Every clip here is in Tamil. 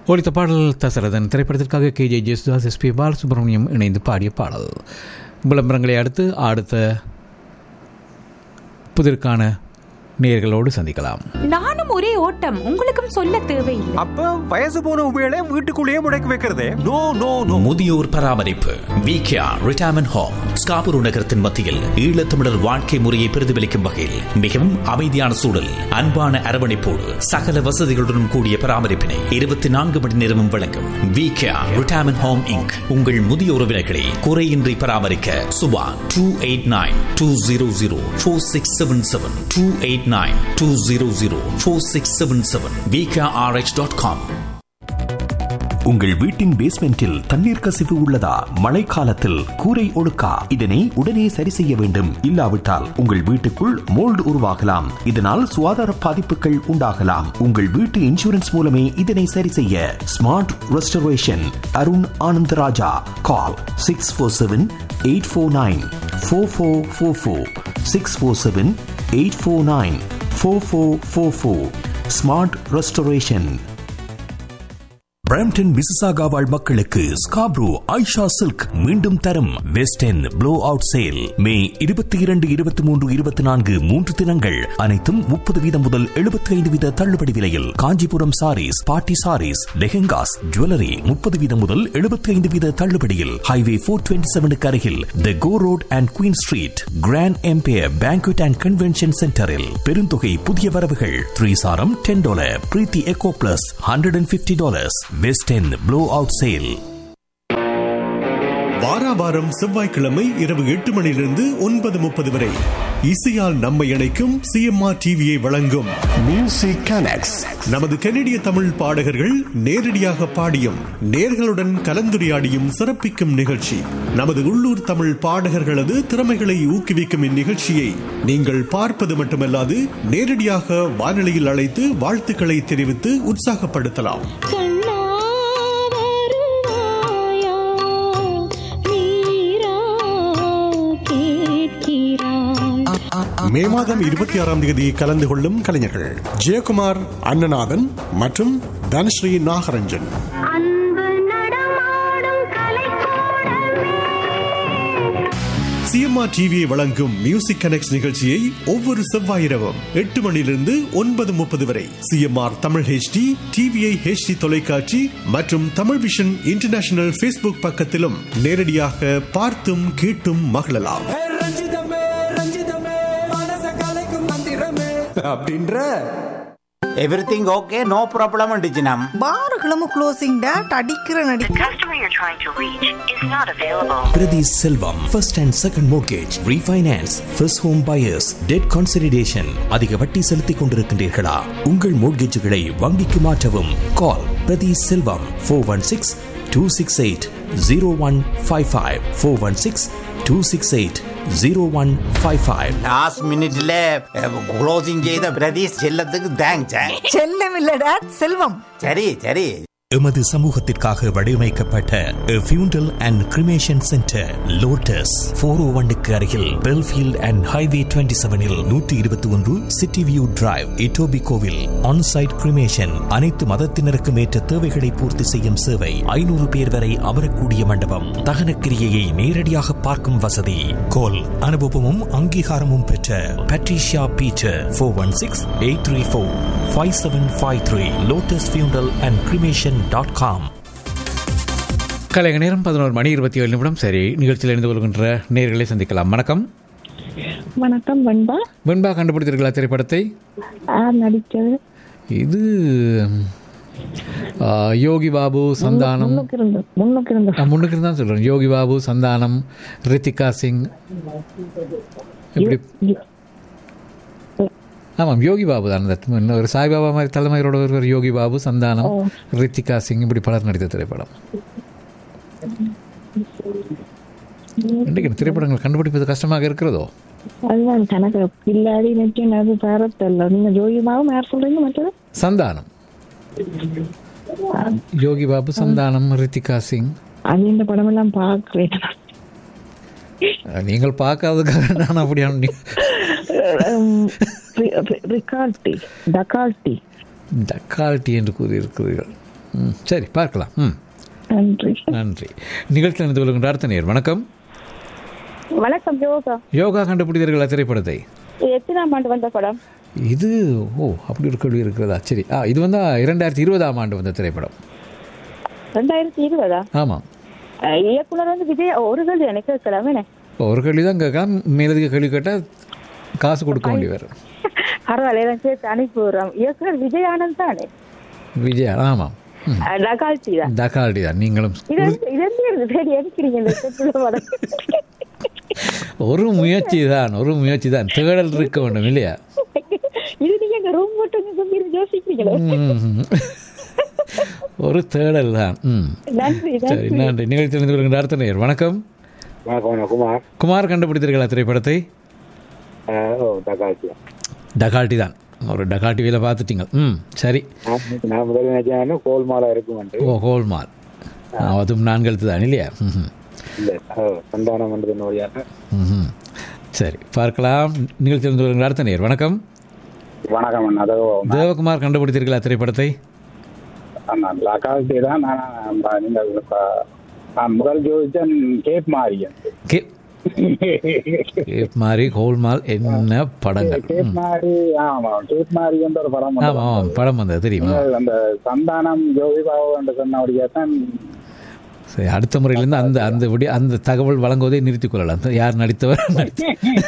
ஒலித்த பாடல் தசரதன் திரைப்படத்திற்காக K J Yesudas SP Balasubrahmanyam இணைந்து பாடிய பாடல் விளம்பரங்களை அடுத்து அடுத்த புதிர்கான நேர்களோடு சந்திக்கலாம் நானும் ஒரே ஓட்டம் உங்களுக்கும் சொல்ல தேவையில்லை அப்ப வயசு போன உபயோக வீட்டுக்குள்ளேயே முடக்கி வைக்கிறதே நோ நோ நோ முதியோர் பராமரிப்பு விகேஆர் ரிட்டையர்மெண்ட் ஹோம் ஸ்காபுரு நகரத்தின் மத்தியில் ஈழத்தமிழர் வாழ்க்கை முறையை பிரதிபலிக்கும் வகையில் மிகவும் அமைதியான சூழல் அன்பான அரவணைப்போடு சகல வசதிகளுடன் கூடிய பராமரிப்பினை இருபத்தி நான்கு மணி நேரமும் வழங்கும் விகேஆர் ரிட்டையர்மெண்ட் ஹோம் இங்க் உங்கள் முதிய உறவினர்களை குறையின்றி பராமரிக்க Subha two eight nine two zero zero four six seven seven two eight nine two zero zero four six seven seven VKRH dot com உங்கள் வீட்டின் பேஸ்மெண்டில் தண்ணீர் கசிவு உள்ளதா மழைக்காலத்தில் கூரை ஒழுக்கா இதனை உடனே சரி செய்ய வேண்டும் இல்லாவிட்டால் உங்கள் வீட்டுக்குள் மோல்டு உருவாகலாம் இதனால் சுகாதார பாதிப்புகள் உண்டாகலாம் உங்கள் வீட்டு இன்சூரன்ஸ் மூலமே இதனை சரி செய்ய smart restoration Arun Anandaraja call six four seven eight four nine four four four four six four seven eight four nine four four four four smart restoration Brampton Mississauga வாழ் மக்களுக்கு ஸ்காப்ரோ ஐஷா சில்க் மீண்டும் தரும் best and blowout sale மே இருபத்தி இரண்டு இருபத்தி மூன்று இருபத்தி நான்கு மூன்று தினங்கள் அனைத்தும் முப்பது வீதம் முதல் எழுபத்தி ஐந்து வீத தள்ளுபடி விலையில் காஞ்சிபுரம் சாரீஸ் பாட்டி சாரீஸ் லெஹெங்காஸ் ஜுவல்லரி முப்பது வீதம் முதல் எழுபத்தி ஐந்து வீத தள்ளுபடியில் ஹைவே போர் டுவெண்ட்டி செவனுக்கு அருகில் the Gore road and Queen street grand empire banquet and convention சென்டரில் பெருந்தொகை புதிய வரவுகள் த்ரீ சாரம் ten dollar Preethi echo plus hundred and fifty dollars best and blowout sale வாராவாரம் செவ்வாய்க்கிழமை இரவு எட்டு மணியிலிருந்து ஒன்பது முப்பது வரை இசையால் நம்மை இணைக்கும் சிஎம்ஆர் டிவியை வழங்கும் மியூசிக் கனெக்ட்ஸ் நமது கனடிய தமிழ் பாடகர்கள் நேரடியாக பாடியும் நேர்களுடன் கலந்துரையாடியும் சிறப்பிக்கும் நிகழ்ச்சி நமது உள்ளூர் தமிழ் பாடகர்களது திறமைகளை ஊக்குவிக்கும் இந்நிகழ்ச்சியை நீங்கள் பார்ப்பது மட்டுமல்லாது நேரடியாக வானொலியில் அழைத்து வாழ்த்துக்களை தெரிவித்து உற்சாகப்படுத்தலாம் மே மாதம் இருபத்தி ஆறாம் தேதி கலந்து கொள்ளும் கலைஞர்கள் ஜெயக்குமார் அண்ணநாதன் மற்றும் தனஸ்ரீ நாகரஞ்சன் சிஎம்ஆர் டிவியை வழங்கும் மியூசிக் கனெக்ட் நிகழ்ச்சியை ஒவ்வொரு செவ்வாய் இரவும் எட்டு மணியிலிருந்து ஒன்பது முப்பது வரை CMR Tamil HD TVI HD தொலைக்காட்சி மற்றும் தமிழ் விஷன் இன்டர்நேஷனல் ஃபேஸ்புக் பக்கத்திலும் நேரடியாக பார்த்தும் கேட்டும் மகிழலாம் அப்படின்ற எவ்ரிதிங் ஓகே நோ ப்ராப்ளம் டிஜினம் பாருகளும் க்ளோசிங் டேட் அடிக்கிற நடி Prathi Selvam first and second mortgage refinance first home buyers debt consolidation அதிக வட்டி செலுத்திக் கொண்டிருக்கின்றீர்களா உங்கள் மோர்கேஜுகளை வங்கிக்கு மாற்றவும் call Prathi Selvam four one six two six eight zero one five five four one six two six eight zero one five five last மினிட்ல க்ளோசிங் செய்த பிரதீஷ் செல்லத்துக்கு தேங்க்ஸ் செல்லம் இல்ல டேட் செல்வம் சரி சரி எமது சமூகத்திற்காக வடிவமைக்கப்பட்ட funeral and cremation centre lotus four O ஒன்னுக்கு அருகில் பெல்ஃபீல்ட் அண்ட் ஹைவே டுவெண்ட்டி செவனில் நூற்றி இருபத்தி ஒன்று சிட்டி வியூ டிரைவ் இட்டோபி கோவில் ஆன்சைட் கிரிமேஷன் அனைத்து மதத்தினருக்கும் ஏற்ற தேவைகளை பூர்த்தி செய்யும் சேவை ஐநூறு பேர் வரை அமரக்கூடிய மண்டபம் தகன கிரியையை நேரடியாக பார்க்கும் வசதி கோல் அனுபவமும் அங்கீகாரமும் பெற்ற Patricia Peter four one six eight three four five seven five three lotus funeral and cremation dot com கலைக நேரம் பதினோரு மணி இருபத்தி ஏழு நிமிடம் சரி நிகழ்ச்சியில் இணைந்து கொள்கின்ற நேர்களை சந்திக்கலாம் வணக்கம் வணக்கம் வெண்பா வெண்பா கண்டுபிடித்திருக்கலாம் திரைப்படத்தை யார் நடிச்சது இது ஆ, யோகி பாபு சந்தானம் முன்னுக்கு இருந்து முன்னுக்கு இருந்து நான் முன்னுக்கு தான் சொல்றேன் யோகி பாபு சந்தானம் ரித்திகா சிங் இப்படி ஆமாம் யோகி பாபு தான் அந்த இன்னொரு சாய்பாபா மாதிரி தலைமையோட ஒருவர் யோகி பாபு சந்தானம் ரித்திகா சிங் இப்படி பலர் நடித்த திரைப்படம் இன்றைக்கு இந்த திரைப்படங்கள் கண்டுபிடிப்பது கஷ்டமாக இருக்கிறதோ அதுதான் கணக்கு பில்லாடி நிச்சயம் அது பேரத்தல்ல நீங்க ஜோகிமாவும் யார் சொல்றீங்க மற்றது சந்தானம் யோகி பாபு சந்தானம் ரித்திகா சிங் அது இந்த படம் எல்லாம் பாக்குறேன் நீங்கள் பார்க்காததுக்காக நான் அப்படியான ரிகால்டி டகால்டி டக்கால்ட்டி என்று கூறியிருக்கிறீர்கள் ம், சரி பார்க்கலாம் ம் நன்றி நன்றி நிகழ்ச்சி நடந்து கொள்கின்ற அடுத்த நேர் வணக்கம் வணக்கம் யோகா யோகா கண்டுபிடித்தீர்களா திரைப்படத்தை இது எத்தனாம் ஆண்டு வந்த படம் இது ஓ அப்படி ஒரு கேள்வி இருக்கிறதா சரி ஆ இது வந்து இரண்டாயிரத்தி இருபதாம் ஆண்டு வந்த திரைப்படம் ரெண்டாயிரத்தி இருபதா ஆமாம் அஹ் இயக்குனர் வந்து விஜய் ஒரு கேள்வி எனக்கு இருக்கலாமே ஒரு கேள்வி தான் கேட்கலாம் மேலதிக கேள்வி கேட்டால் காசு கொடுக்க வேண்டி வரும் பரவாயில்ல எல்லாம் சேர்த்து அனுப்பி விடுறோம் இயக்குனர் விஜய் ஆனந்த் தானே விஜயா ஆமாம் ம் அஹ் டகால்டி தான் தக்காளி தான் நீங்களும் இது வந்து- இது வந்து இருக்கு தேடி அடிக்கிறீங்க இந்த செப்புல படம் ஒரு முயற்சி தான் ஒரு முயற்சி தான் தேடல் இருக்க வேண்டும் இல்லையா இது நீங்க எங்க ரூம் மட்டும் சொல்லி யோசிக்கிறீங்களே ம். ஒரு தேடல் தான் ம் நன்றி சரி நன்றி நன்றி நிகழ்ச்சி தெரிந்து கொள்கின்ற அடுத்த நேர் வணக்கம் வணக்கம் குமார் குமார் கண்டுபிடித்தீர்களா திரைப்படத்தை அஹ், ஓ தக்காளி டகாட்டி தான் ஒரு டகாட்டி வேலை பார்த்துட்டீங்க ம் சரி நான் நான் முதல்ல நினைச்சேன் கோல்மாலா இருக்கும் ஓ ஹோல்மால் அதுவும் நான்கு எழுத்து தான் இல்லையா ம் இல்ல அஹ், சந்தானம் என்றது நோயாக ம் சரி பார்க்கலாம் நிகழ்ச்சி தெரிந்து கொள்கின்ற அடுத்த நேர் வணக்கம் வணக்கம் அண்ணா அதோ தேவகுமார் கண்டுபிடித்தீர்களா திரைப்படத்தை நான் லக்கால்ட்டி தான் நான் நீங்கள் இப்ப- நான் முதல் ஜோதிச்சன் கேப் மாரியன் கே கேப் மாதிரி ஹோல்மால் என்ன படங்கள் கேப் ம். மாரி ஆமா கேப் மாரி என்ற ஒரு படம் வந்து ஆமாம் ஆமாம் படம் வந்தது தெரியுமா நீங்கள் அந்த சந்தானம் ஜோதி பாபு என்று சொன்னபடியா தான் சரி அடுத்த முறையிலேருந்து அந்த அந்த விடி அந்த தகவல் வழங்குவதை நிறுத்திக் கொள்ளலாம் யார் நடித்தவர் நடித்த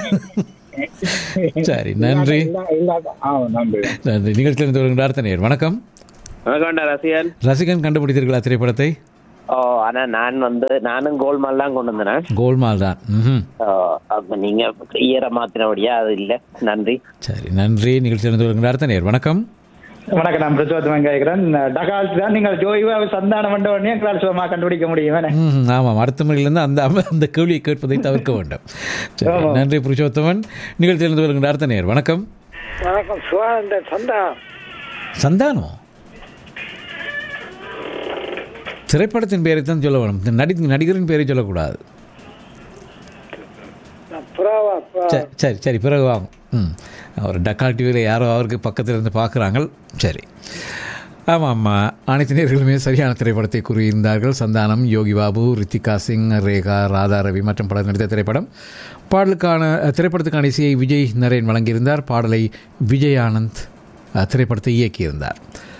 சரி நன்றி இல்ல- இல்ல- ஆ நன்றி நன்றி நிகழ்ச்சி தெரிந்து கொள்கின்ற அடுத்த நேர் வணக்கம் வணக்கம்டா ரசிகன் ரசிகன் கண்டுபிடித்தீர்களா திரைப்படத்தை ஓ ஆனா நான் வந்து நானும் கோல்மால் தான் கொண்டு வந்தேன் கோல்மால் தான் ம்ஹும். ஓ, அப்ப நீங்க ஈர மாத்தினபடியா அது இல்ல நன்றி சரி நன்றி நிகழ்ச்சி தெரிந்து கொள்கின்ற அடுத்த நேர் வணக்கம் வணக்கம் நான் பிரச்சோத்தமன் கேட்கிறேன் டகால் தான் நீங்கள் ஜோய்வா சந்தானம் பண்ண உடனே எங்களால் சுகமாக கண்டுபிடிக்க முடியும் என்ன? ம் ஆமாம் அடுத்த முறையிலிருந்து அந்த அந்த கேள்வியை கேட்பதை தவிர்க்க வேண்டும் சரி ஆமாம். நன்றி புருஷோத்தமன் நிகழ்ச்சி தெரிந்து கொள்கின்ற அடுத்த நேர் வணக்கம் வணக்கம் சுகானந்த சந்தா சந்தானம் திரைப்படத்தின் பெயரை தான் சொல்ல வேணும் இந்த நடி நடிகரின் பெயரை சொல்லக்கூடாது புறாவா புறா சரி சரி சரி பிறகு வாங்க ம் அவர் டக்கால் டிவியில் யாரோ அவருக்கு பக்கத்தில் இருந்து பார்க்குறாங்க சரி ஆமாம் ஆமாம் அனைத்து நேர்களுமே சரியான திரைப்படத்தை கூறியிருந்தார்கள் சந்தானம் யோகி பாபு ரித்திகா சிங் ரேகா ராதா ரவி மற்றும் பலர் நடித்த திரைப்படம் பாடலுக்கான அஹ், திரைப்படத்துக்கான இசையை விஜய் நரேன் வழங்கியிருந்தார் பாடலை விஜய் ஆனந்த் அஹ், திரைப்படத்தை இயக்கியிருந்தார்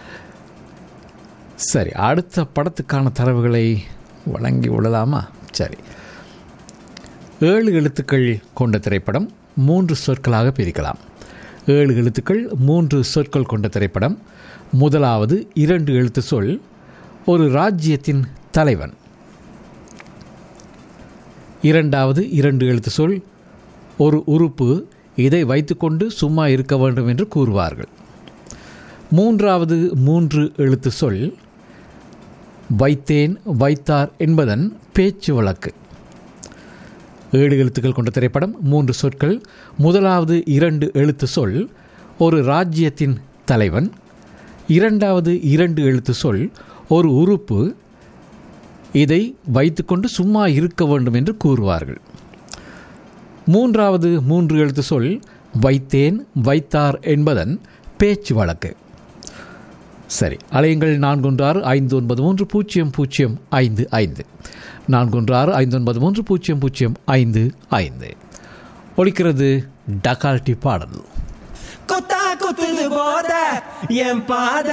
சரி அடுத்த படத்துக்கான தரவுகளை வழங்கி விடலாமா சரி ஏழு எழுத்துக்கள் கொண்ட திரைப்படம் மூன்று சொற்களாக பிரிக்கலாம் ஏழு எழுத்துக்கள் மூன்று சொற்கள் கொண்ட திரைப்படம் முதலாவது இரண்டு எழுத்து சொல் ஒரு ராஜ்யத்தின் தலைவன் இரண்டாவது இரண்டு எழுத்து சொல் ஒரு உறுப்பு இதை வைத்துக்கொண்டு சும்மா இருக்க வேண்டும் என்று கூறுவார்கள் மூன்றாவது மூன்று எழுத்து சொல் வைத்தேன் வைத்தார் என்பதன் பேச்சு வழக்கு ஏழு எழுத்துக்கள் கொண்ட திரைப்படம் மூன்று சொற்கள் முதலாவது இரண்டு எழுத்து சொல் ஒரு ராஜ்யத்தின் தலைவன் இரண்டாவது இரண்டு எழுத்து சொல் ஒரு உறுப்பு இதை வைத்துக்கொண்டு சும்மா இருக்க வேண்டும் என்று கூறுவார்கள் மூன்றாவது மூன்று எழுத்து சொல் வைத்தேன் வைத்தார் என்பதன் பேச்சு வழக்கு சரி அலையுங்கள் நான்கு ஒன்று ஆறு ஐந்து ஒன்பது மூன்று பூஜ்ஜியம் பூஜ்ஜியம் ஐந்து ஐந்து நான்கு ஒன்று ஆறு ஐந்து ஒன்பது மூன்று பூஜ்ஜியம் பூஜ்ஜியம் ஐந்து ஐந்து ஒலிக்கிறது டகால்டி பாடல் கொத்தா கொத்துது போத என் பாத